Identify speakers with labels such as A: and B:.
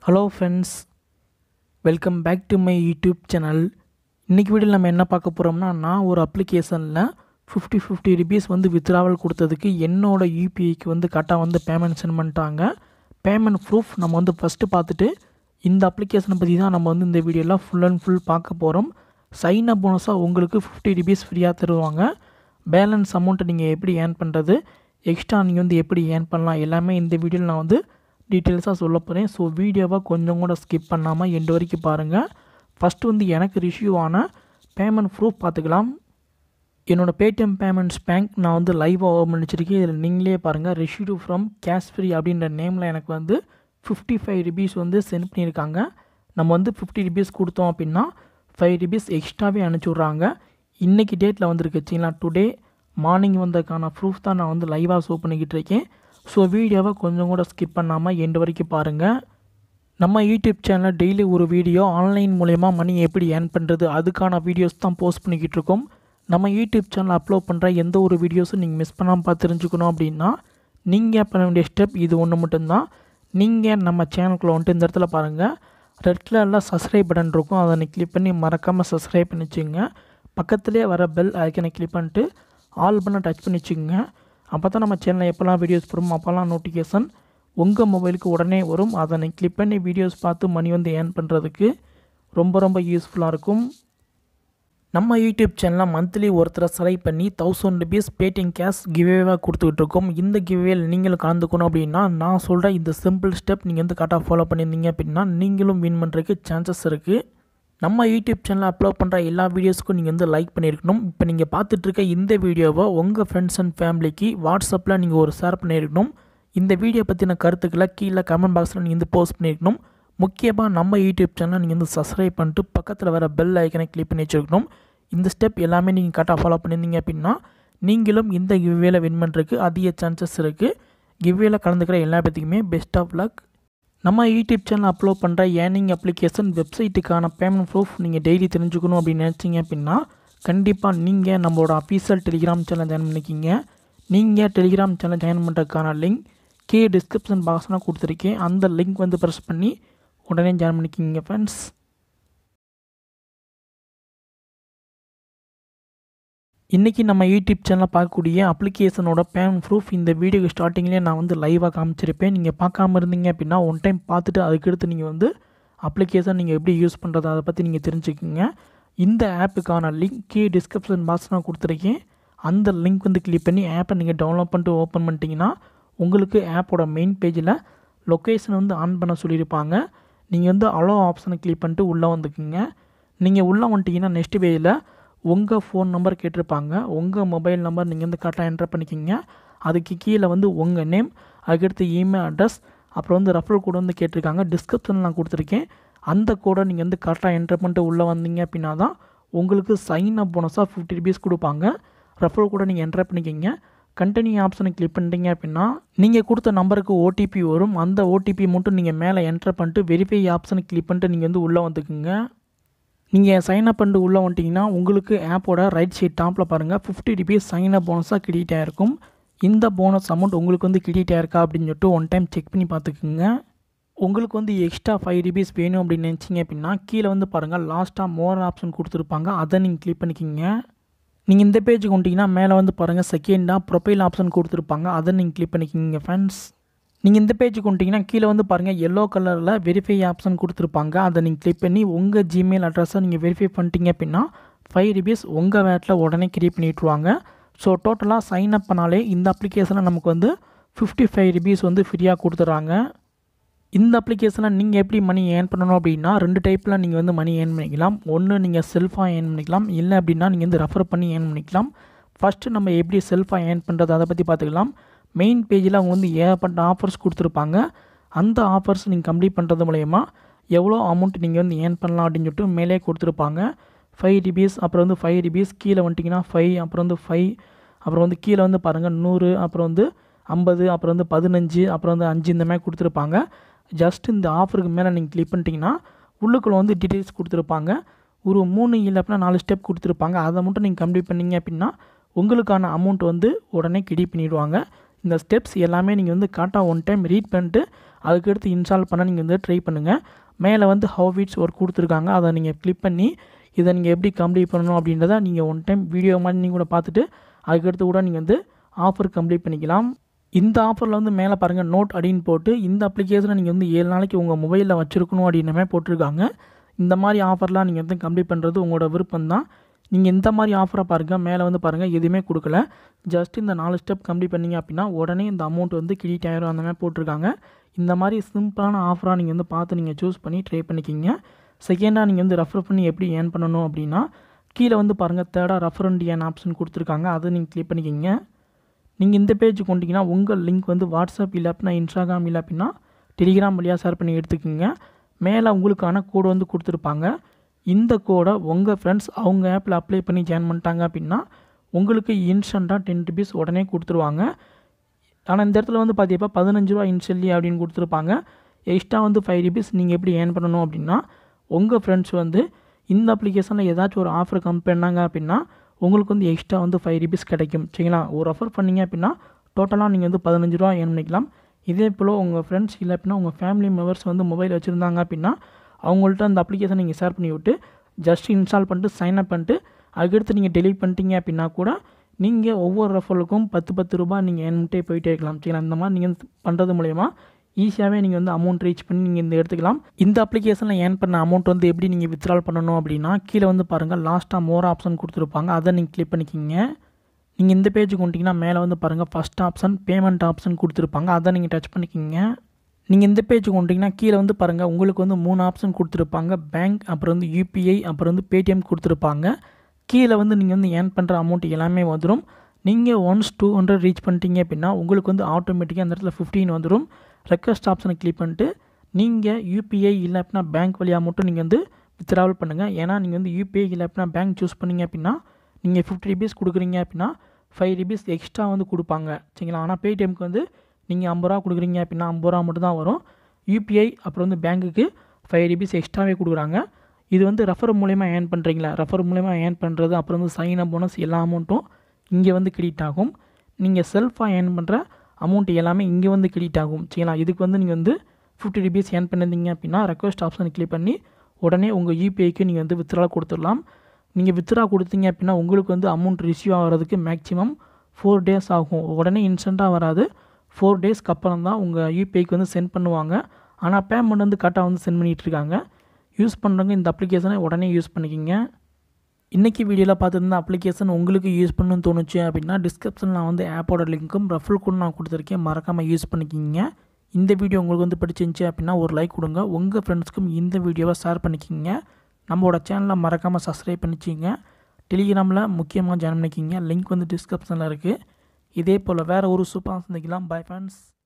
A: hello friends welcome back to my YouTube channel இன்றைக்கி வீடியோவில் நம்ம என்ன பார்க்க போகிறோம்னா நான் ஒரு அப்ளிகேஷனில் ஃபிஃப்டி ஃபிஃப்டி ருபீஸ் வந்து வித்ராவல் கொடுத்ததுக்கு என்னோட யூபிஐக்கு வந்து கரெக்டாக வந்து பேமெண்ட் சென்ட் பண்ணிட்டாங்க பேமெண்ட் ப்ரூஃப் நம்ம வந்து ஃபஸ்ட்டு பார்த்துட்டு இந்த அப்ளிகேஷனை பற்றி தான் நம்ம வந்து இந்த வீடியோவில் ஃபுல் அண்ட் ஃபுல் பார்க்க போகிறோம் சைன் அப் போனஸாக உங்களுக்கு ஃபிஃப்டி ருபீஸ் ஃப்ரீயாக தருவாங்க பேலன்ஸ் அமௌண்ட்டை நீங்கள் எப்படி ஏர்ன் பண்ணுறது எக்ஸ்ட்ரா நீங்கள் வந்து எப்படி ஏர்ன் பண்ணலாம் எல்லாமே இந்த வீடியோவில் நான் வந்து டீட்டெயில்ஸாக சொல்ல போகிறேன் ஸோ வீடியோவை கொஞ்சம் கூட ஸ்கிப் பண்ணாமல் எண்டு வரைக்கும் பாருங்கள் ஃபஸ்ட்டு வந்து எனக்கு ரிஷ்யூ ஆன பேமெண்ட் ப்ரூஃப் பார்த்துக்கலாம் என்னோடய பேடிஎம் பேமெண்ட்ஸ் பேங்க் நான் வந்து லைவாக ஓப்பன் பண்ணிச்சிருக்கேன் இதில் நீங்களே பாருங்கள் ரிஷ்யூ ஃப்ரம் கேஷ் ஃப்ரீ அப்படின்ற நேமில் எனக்கு வந்து ஃபிஃப்டி ஃபைவ் ருபீஸ் வந்து சென்ட் பண்ணியிருக்காங்க நம்ம வந்து ஃபிஃப்டி ருபீஸ் கொடுத்தோம் அப்படின்னா ஃபைவ் ருபீஸ் எக்ஸ்ட்ராவே அனுப்பிச்சி விட்றாங்க இன்றைக்கி டேட்டில் வந்துருக்கு வச்சிங்களா டுடே மார்னிங் வந்ததுக்கான ப்ரூஃப் தான் நான் வந்து லைவாக ஷோ பண்ணிக்கிட்டு இருக்கேன் ஸோ வீடியோவை கொஞ்சம் கூட ஸ்கிப் பண்ணாமல் எண்டு வரைக்கும் பாருங்கள் நம்ம யூடியூப் சேனலில் டெய்லி ஒரு வீடியோ ஆன்லைன் மூலயமா மணி எப்படி ஏர்ன் பண்ணுறது அதுக்கான வீடியோஸ் தான் போஸ்ட் பண்ணிக்கிட்டு இருக்கோம் நம்ம யூடியூப் சேனல் அப்லோட் பண்ணுற எந்த ஒரு வீடியோஸும் நீங்கள் மிஸ் பண்ணாமல் பார்த்து தெரிஞ்சுக்கணும் அப்படின்னா நீங்கள் பண்ண வேண்டிய ஸ்டெப் இது ஒன்று மட்டும்தான் நீங்கள் நம்ம சேனலுக்குள்ளே வந்துட்டு இந்த இடத்துல பாருங்கள் ரெட் கலரில் சப்ஸ்கிரைப் பட்டன் இருக்கும் அதை கிளிக் பண்ணி மறக்காமல் சப்ஸ்கிரைப் பண்ணி வச்சுங்க பக்கத்துலேயே வர பெல் ஐக்கனை கிளிக் பண்ணிட்டு ஆல் பண்ண டச் பண்ணி வச்சுக்கோங்க அப்போ தான் நம்ம சேனலில் எப்போல்லாம் வீடியோஸ் போடுமோ அப்போல்லாம் நோட்டிஃபிகேஷன் உங்கள் மொபைலுக்கு உடனே வரும் அதை கிளிக் பண்ணி வீடியோஸ் பார்த்து மணி வந்து ஏர்ன் பண்ணுறதுக்கு ரொம்ப ரொம்ப யூஸ்ஃபுல்லாக இருக்கும் நம்ம யூடியூப் சேனலில் மந்த்லி ஒருத்தரை செலக்ட் பண்ணி தௌசண்ட் ருபீஸ் பேடிஎம் கேஷ் கிவேவாக கொடுத்துக்கிட்டு இருக்கோம் இந்த கிவேவில் நீங்களும் கலந்துக்கணும் அப்படின்னா நான் சொல்கிற இந்த சிம்பிள் ஸ்டெப் நீங்கள் வந்து கரெக்டாக ஃபாலோ பண்ணியிருந்தீங்க அப்படின்னா நீங்களும் வின் பண்ணுறதுக்கு சான்சஸ் இருக்குது நம்ம யூடியூப் சேனலில் அப்லோட் பண்ணுற எல்லா வீடியோஸ்க்கும் நீங்கள் வந்து லைக் பண்ணியிருக்கணும் இப்போ நீங்கள் பார்த்துட்டு இருக்க இந்த வீடியோவை உங்கள் ஃப்ரெண்ட்ஸ் அண்ட் ஃபேமிலிக்கு வாட்ஸ்அப்பில் நீங்கள் ஒரு ஷேர் பண்ணியிருக்கணும் இந்த வீடியோ பற்றின கருத்துக்களை கீழே கமெண்ட் பாக்ஸில் நீங்கள் வந்து போஸ்ட் பண்ணியிருக்கணும் முக்கியமாக நம்ம யூடியூப் சேனலை நீங்கள் வந்து சப்ஸ்கிரைப் பண்ணிட்டு பக்கத்தில் வர பெல் ஐக்கனை கிளிக் பண்ணி வச்சுருக்கணும் இந்த ஸ்டெப் எல்லாமே நீங்கள் கரெக்டாக ஃபாலோ பண்ணியிருந்தீங்க அப்படின்னா நீங்களும் இந்த கிவ்வேல வின் பண்ணுறதுக்கு அதிக சான்சஸ் இருக்குது கிவ்வேல கலந்துக்கிற எல்லா பேத்துக்குமே பெஸ்ட் ஆஃப் லக் நம்ம யூடியூப் சேனல் அப்லோட் பண்ணுற ஏர்னிங் அப்ளிகேஷன் வெப்சைட்டுக்கான பேமெண்ட் ப்ரூஃப் நீங்கள் டெய்லி தெரிஞ்சுக்கணும் அப்படின்னு நினச்சிங்க அப்படின்னா கண்டிப்பாக நீங்கள் நம்மளோட அஃபீஷியல் டெலிகிராம் சேனல் ஜாயின் பண்ணிக்கிங்க நீங்கள் டெலிகிராம் சேனல் ஜாயின் பண்ணுறதுக்கான லிங்க் கே டிஸ்கிரிப்ஷன் பாக்ஸ்லாம் கொடுத்துருக்கேன் அந்த லிங்க் வந்து ப்ரெஸ் பண்ணி உடனே ஜாயின் பண்ணிக்கிங்க ஃப்ரெண்ட்ஸ் இன்றைக்கி நம்ம யூடியூப் சேனலில் பார்க்கக்கூடிய அப்ளிகேஷனோட பேமெண்ட் ப்ரூஃப் இந்த வீடியோக்கு ஸ்டார்டிங்லேயே நான் வந்து லைவாக காமிச்சிருப்பேன் நீங்கள் பார்க்காம இருந்தீங்க அப்படின்னா ஒன் டைம் பார்த்துட்டு அதுக்கடுத்து நீங்கள் வந்து அப்ளிகேஷன் நீங்கள் எப்படி யூஸ் பண்ணுறது அதை பற்றி நீங்கள் தெரிஞ்சுக்கோங்க இந்த ஆப்புக்கான லிங்க் கீ டிஸ்கிரிப்ஷன் பாக்ஸ் நான் கொடுத்துருக்கேன் அந்த லிங்க் வந்து கிளிக் பண்ணி ஆப்பை நீங்கள் டவுன்லோட் பண்ணிட்டு ஓப்பன் பண்ணிட்டீங்கன்னா உங்களுக்கு ஆப்போட மெயின் பேஜில் லொக்கேஷன் வந்து ஆன் பண்ண சொல்லியிருப்பாங்க நீங்கள் வந்து அலோ ஆப்ஷனை கிளிக் பண்ணிட்டு உள்ளே வந்துக்குங்க நீங்கள் உள்ளே வந்துட்டிங்கன்னா நெக்ஸ்ட் பேஜில் உங்கள் ஃபோன் நம்பர் கேட்டிருப்பாங்க உங்கள் மொபைல் நம்பர் நீங்கள் வந்து கரெக்டாக என்டர் பண்ணிக்கிங்க அதுக்கு கீழே வந்து உங்கள் நேம் அதுக்கடுத்து இமெயில் அட்ரஸ் அப்புறம் வந்து ரெஃபரல் கோடு வந்து கேட்டிருக்காங்க டிஸ்கிரிப்ஷனில் நான் கொடுத்துருக்கேன் அந்த கோடை நீங்கள் வந்து கரெக்டாக என்டர் பண்ணிட்டு உள்ளே வந்தீங்க அப்படின்னா தான் உங்களுக்கு சைன் அப் போனஸாக ஃபிஃப்டி ருபீஸ் கொடுப்பாங்க ரெஃபரல் கோடை நீங்கள் என்டர் பண்ணிக்கிங்க கண்டினியூ ஆப்ஷனை கிளிக் பண்ணிட்டீங்க அப்படின்னா நீங்கள் கொடுத்த நம்பருக்கு ஓடிபி வரும் அந்த ஓடிபி மட்டும் நீங்கள் மேலே என்டர் பண்ணிட்டு வெரிஃபை ஆப்ஷனை கிளிக் பண்ணிட்டு நீங்கள் வந்து உள்ளே வந்துக்குங்க நீங்கள் சைன் அப் பண்ணிட்டு உள்ளே வந்துட்டிங்கன்னா உங்களுக்கு ஆப்போட ரைட் சைட் டாப்பில் பாருங்கள் ஃபிஃப்டி ருபீஸ் சைன் அப் போனஸாக கிரெடிட் ஆகிருக்கும் இந்த போனஸ் அமௌண்ட் உங்களுக்கு வந்து கிரெடிட் ஆயிருக்கா அப்படின்னு சொல்லிட்டு ஒன் டைம் செக் பண்ணி பார்த்துக்குங்க உங்களுக்கு வந்து எக்ஸ்ட்ரா ஃபைவ் ருபீஸ் வேணும் அப்படின்னு நினச்சிங்க அப்படின்னா கீழே வந்து பாருங்கள் லாஸ்ட்டாக மோர் ஆப்ஷன் கொடுத்துருப்பாங்க அதை நீங்கள் கிளிக் பண்ணிக்கிங்க நீங்கள் இந்த பேஜுக்கு வந்துட்டிங்கன்னா மேலே வந்து பாருங்கள் செகண்டாக ப்ரொஃபைல் ஆப்ஷன் கொடுத்துருப்பாங்க அதை நீங்கள் கிளிக் பண்ணிக்கிங்க ஃப்ரெண்ட்ஸ் நீங்கள் இந்த பேஜுக்கு வந்துட்டிங்கன்னா கீழே வந்து பாருங்கள் எல்லோ கலரில் வெரிஃபை ஆப்ஷன் கொடுத்துருப்பாங்க அதை நீங்கள் கிளிக் பண்ணி உங்கள் ஜிமெயில் அட்ரஸை நீங்கள் வெரிஃபை பண்ணிட்டீங்க அப்படின்னா ஃபைவ் ருபீஸ் உங்கள் வேட்டில் உடனே கிரியேட் பண்ணிவிட்ருவாங்க ஸோ டோட்டலாக சைன் அப் பண்ணாலே இந்த அப்ளிகேஷனில் நமக்கு வந்து ஃபிஃப்டி ஃபைவ் ருபீஸ் வந்து ஃப்ரீயாக கொடுத்துட்றாங்க இந்த அப்ளிகேஷனில் நீங்கள் எப்படி மணி ஏர்ன் பண்ணணும் அப்படின்னா ரெண்டு டைப்பில் நீங்கள் வந்து மணி ஏர்ன் பண்ணிக்கலாம் ஒன்று நீங்கள் செல்ஃபாக ஏர்ன் பண்ணிக்கலாம் இல்லை அப்படின்னா நீங்கள் வந்து ரெஃபர் பண்ணி ஏர்ன் பண்ணிக்கலாம் ஃபஸ்ட்டு நம்ம எப்படி செல்ஃபாக ஏர்ன் பண்ணுறது அதை பற்றி பார்த்துக்கலாம் மெயின் பேஜில் அவங்க வந்து ஏகப்பட்ட ஆஃபர்ஸ் கொடுத்துருப்பாங்க அந்த ஆஃபர்ஸ் நீங்கள் கம்ப்ளீட் பண்ணுறது மூலயமா எவ்வளோ அமௌண்ட் நீங்கள் வந்து ஏர்ன் பண்ணலாம் அப்படின்னு சொல்லிட்டு மேலே கொடுத்துருப்பாங்க ஃபைவ் ருபீஸ் அப்புறம் வந்து ஃபைவ் ருபீஸ் கீழே வந்துட்டிங்கன்னா ஃபைவ் அப்புறம் வந்து ஃபைவ் அப்புறம் வந்து கீழே வந்து பாருங்கள் நூறு அப்புறம் வந்து ஐம்பது அப்புறம் வந்து பதினஞ்சு அப்புறம் வந்து அஞ்சு இந்த மாதிரி கொடுத்துருப்பாங்க ஜஸ்ட் இந்த ஆஃபருக்கு மேலே நீங்கள் கிளிக் பண்ணிட்டீங்கன்னா உள்ளுக்குள்ளே வந்து டீட்டெயில்ஸ் கொடுத்துருப்பாங்க ஒரு மூணு இல்லை அப்படின்னா நாலு ஸ்டெப் கொடுத்துருப்பாங்க அதை மட்டும் நீங்கள் கம்ப்ளீட் பண்ணீங்க அப்படின்னா உங்களுக்கான அமௌண்ட் வந்து உடனே கிடி பண்ணிடுவாங்க இந்த ஸ்டெப்ஸ் எல்லாமே நீங்கள் வந்து கரெக்டாக ஒன் டைம் ரீட் பண்ணிட்டு அதுக்கடுத்து இன்ஸ்டால் பண்ண நீங்கள் வந்து ட்ரை பண்ணுங்கள் மேலே வந்து ஹவ் வீட்ஸ் ஒர்க் கொடுத்துருக்காங்க அதை நீங்கள் கிளிக் பண்ணி இதை நீங்கள் எப்படி கம்ப்ளீட் பண்ணணும் அப்படின்றத நீங்கள் ஒன் டைம் வீடியோ மாதிரி நீங்கள் கூட பார்த்துட்டு அதுக்கடுத்து கூட நீங்கள் வந்து ஆஃபர் கம்ப்ளீட் பண்ணிக்கலாம் இந்த ஆஃபரில் வந்து மேலே பாருங்கள் நோட் அப்படின்னு போட்டு இந்த அப்ளிகேஷனை நீங்கள் வந்து ஏழு நாளைக்கு உங்கள் மொபைலில் வச்சுருக்கணும் அப்படின்னமே போட்டிருக்காங்க இந்த மாதிரி ஆஃபர்லாம் நீங்கள் வந்து கம்ப்ளீட் பண்ணுறது உங்களோட விருப்பம் தான் நீங்கள் இந்த மாதிரி ஆஃபரை பாருங்கள் மேலே வந்து பாருங்கள் எதுவுமே கொடுக்கல ஜஸ்ட் இந்த நாலு ஸ்டெப் கம்ப்ளீட் பண்ணீங்க அப்படின்னா உடனே இந்த அமௌண்ட் வந்து கிரெடிட் ஆயிரும் அந்த மாதிரி போட்டிருக்காங்க இந்த மாதிரி சிம்பிளான ஆஃபராக நீங்கள் வந்து பார்த்து நீங்கள் சூஸ் பண்ணி ட்ரை பண்ணிக்கிங்க செகண்டாக நீங்கள் வந்து ரெஃபர் பண்ணி எப்படி ஏர்ன் பண்ணணும் அப்படின்னா கீழே வந்து பாருங்கள் தேர்டாக ரெஃபர் அண்ட் ஏன் ஆப்ஷன் கொடுத்துருக்காங்க அதை நீங்கள் கிளிக் பண்ணிக்கிங்க நீங்கள் இந்த பேஜ் கொண்டீங்கன்னா உங்கள் லிங்க் வந்து வாட்ஸ்அப் இல்லை அப்படின்னா இன்ஸ்டாகிராம் இல்லை அப்படின்னா டெலிகிராம் வழியாக ஷேர் பண்ணி எடுத்துக்கோங்க மேலே உங்களுக்கான கோடு வந்து கொடுத்துருப்பாங்க இந்த கோடை உங்கள் ஃப்ரெண்ட்ஸ் அவங்க ஆப்பில் அப்ளை பண்ணி ஜாயின் பண்ணிட்டாங்க அப்படின்னா உங்களுக்கு இன்ஸ்டண்ட்டாக டென் ருபீஸ் உடனே கொடுத்துருவாங்க ஆனால் இந்த இடத்துல வந்து பார்த்தீப்பா பதினஞ்சு ரூபா இன்ஷியல்லி அப்படின்னு கொடுத்துருப்பாங்க எக்ஸ்ட்ரா வந்து ஃபைவ் ருபீஸ் நீங்கள் எப்படி ஏர்ன் பண்ணணும் அப்படின்னா உங்கள் ஃப்ரெண்ட்ஸ் வந்து இந்த அப்ளிகேஷனில் ஏதாச்சும் ஒரு ஆஃபர் கம் பண்ணாங்க அப்படின்னா உங்களுக்கு வந்து எக்ஸ்ட்ரா வந்து ஃபைவ் ருபீஸ் கிடைக்கும் சரிங்களா ஒரு ரெஃபர் பண்ணீங்க அப்படின்னா டோட்டலாக நீங்கள் வந்து பதினஞ்சு ரூபா ஏர்ன் பண்ணிக்கலாம் இதே போல் உங்கள் ஃப்ரெண்ட்ஸ் இல்லை அப்படின்னா உங்கள் ஃபேமிலி மெம்பர்ஸ் வந்து மொபைல் வச்சுருந்தாங்க அப்படின்னா அவங்கள்ட்ட அந்த அப்ளிகேஷன் நீங்கள் ஷேர் பண்ணி விட்டு ஜஸ்ட் இன்ஸ்டால் பண்ணிட்டு சைன் அப் பண்ணிட்டு அதுக்கடுத்து நீங்கள் டெலிட் பண்ணிட்டீங்க அப்படின்னா கூட நீங்கள் ஒவ்வொரு ரெஃபருக்கும் பத்து பத்து ரூபாய் நீங்கள் ஏன்ட்டே போயிட்டே இருக்கலாம் சரிங்களா இந்த மாதிரி நீங்கள் பண்ணுறது மூலயமா ஈஸியாகவே நீங்கள் வந்து அமௌண்ட் ரீச் பண்ணி நீங்கள் இந்த எடுத்துக்கலாம் இந்த அப்ளிகேஷனில் ஏர்ன் பண்ண அமௌண்ட் வந்து எப்படி நீங்கள் வித்ட்ரால் பண்ணணும் அப்படின்னா கீழே வந்து பாருங்கள் லாஸ்ட்டாக மோர் ஆப்ஷன் கொடுத்துருப்பாங்க அதை நீங்கள் கிளிக் பண்ணிக்கிங்க நீங்கள் இந்த பேஜுக்கு வந்துட்டிங்கன்னா மேலே வந்து பாருங்கள் ஃபஸ்ட் ஆப்ஷன் பேமெண்ட் ஆப்ஷன் கொடுத்துருப்பாங்க அதை நீங்கள் டச் பண்ணிக்கிங்க நீங்கள் இந்த பேஜுக்கு வந்துட்டிங்கன்னா கீழே வந்து பாருங்கள் உங்களுக்கு வந்து மூணு ஆப்ஷன் கொடுத்துருப்பாங்க பேங்க் அப்புறம் வந்து யூபிஐ அப்புறம் வந்து பேடிஎம் கொடுத்துருப்பாங்க கீழே வந்து நீங்கள் வந்து ஏர்ன் பண்ணுற அமௌண்ட் எல்லாமே வந்துடும் நீங்கள் ஒன்ஸ் டூ ஹண்ட்ரட் ரீச் பண்ணிட்டீங்க அப்படின்னா உங்களுக்கு வந்து ஆட்டோமேட்டிக்காக அந்த இடத்துல ஃபிஃப்டீன் வந்துடும் ரெக்வஸ்ட் ஆப்ஷனை கிளிக் பண்ணிட்டு நீங்கள் யூபிஐ இல்லை அப்படின்னா பேங்க் வழியாக மட்டும் நீங்கள் வந்து வித்ட்ராவல் பண்ணுங்கள் ஏன்னா நீங்கள் வந்து யூபிஐ இல்லை அப்படின்னா பேங்க் சூஸ் பண்ணீங்க அப்படின்னா நீங்கள் ஃபிஃப்டி ருபீஸ் கொடுக்குறீங்க அப்படின்னா ஃபைவ் ருபீஸ் எக்ஸ்ட்ரா வந்து கொடுப்பாங்க சரிங்களா ஆனால் பேடிஎம்க்கு வந்து நீங்கள் ஐம்பது ரூபா கொடுக்குறீங்க அப்படின்னா ஐம்பது ரூபா மட்டும் தான் வரும் யூபிஐ அப்புறம் வந்து பேங்க்குக்கு ஃபைவ் ருபீஸ் எக்ஸ்ட்ராவே கொடுக்குறாங்க இது வந்து ரெஃபர் மூலயமா ஏர்ன் பண்ணுறீங்களா ரெஃபர் மூலயமா ஏர்ன் பண்ணுறது அப்புறம் வந்து சைன் அப் போனஸ் எல்லா அமௌண்ட்டும் இங்கே வந்து கிரெடிட் ஆகும் நீங்கள் செல்ஃபாக ஏர்ன் பண்ணுற அமௌண்ட் எல்லாமே இங்கே வந்து கிரெடிட் ஆகும் சரிங்களா இதுக்கு வந்து நீங்கள் வந்து ஃபிஃப்டி ருபீஸ் ஏர்ன் பண்ணியிருந்தீங்க அப்படின்னா ரெக்வஸ்ட் ஆப்ஷனை கிளிக் பண்ணி உடனே உங்கள் யூபிஐக்கு நீங்கள் வந்து வித்ட்ரா கொடுத்துடலாம் நீங்கள் வித்ட்ரா கொடுத்தீங்க அப்படின்னா உங்களுக்கு வந்து அமௌண்ட் ரிசீவ் ஆகிறதுக்கு மேக்ஸிமம் ஃபோர் டேஸ் ஆகும் உடனே இன்ஸ்டண்ட்டாக வராது ஃபோர் டேஸ்க்கு அப்புறம் தான் உங்கள் யூபிஐக்கு வந்து சென்ட் பண்ணுவாங்க ஆனால் பேமெண்ட் வந்து கரெக்டாக வந்து சென்ட் பண்ணிகிட்டு இருக்காங்க யூஸ் பண்ணுறவங்க இந்த அப்ளிகேஷனை உடனே யூஸ் பண்ணிக்கிங்க இன்றைக்கி வீடியோவில் பார்த்துருந்த அப்ளிகேஷன் உங்களுக்கு யூஸ் பண்ணணும்னு தோணுச்சு அப்படின்னா டிஸ்கிரிப்ஷனில் நான் வந்து ஆப்போட லிங்க்கும் ரெஃபல் கூட நான் கொடுத்துருக்கேன் மறக்காமல் யூஸ் பண்ணிக்கிங்க இந்த வீடியோ உங்களுக்கு வந்து பிடிச்சிருந்துச்சி அப்படின்னா ஒரு லைக் கொடுங்க உங்கள் ஃப்ரெண்ட்ஸ்க்கும் இந்த வீடியோவை ஷேர் பண்ணிக்கிங்க நம்மளோட சேனலை மறக்காமல் சப்ஸ்கிரைப் பண்ணிச்சிங்க டெலிகிராமில் முக்கியமாக ஜாயின் பண்ணிக்கிங்க லிங்க் வந்து டிஸ்கிரிப்ஷனில் இருக்குது இதே போல் வேறு ஒரு சூப்பராக சந்திக்கலாம் பை ஃப்ரெண்ட்ஸ்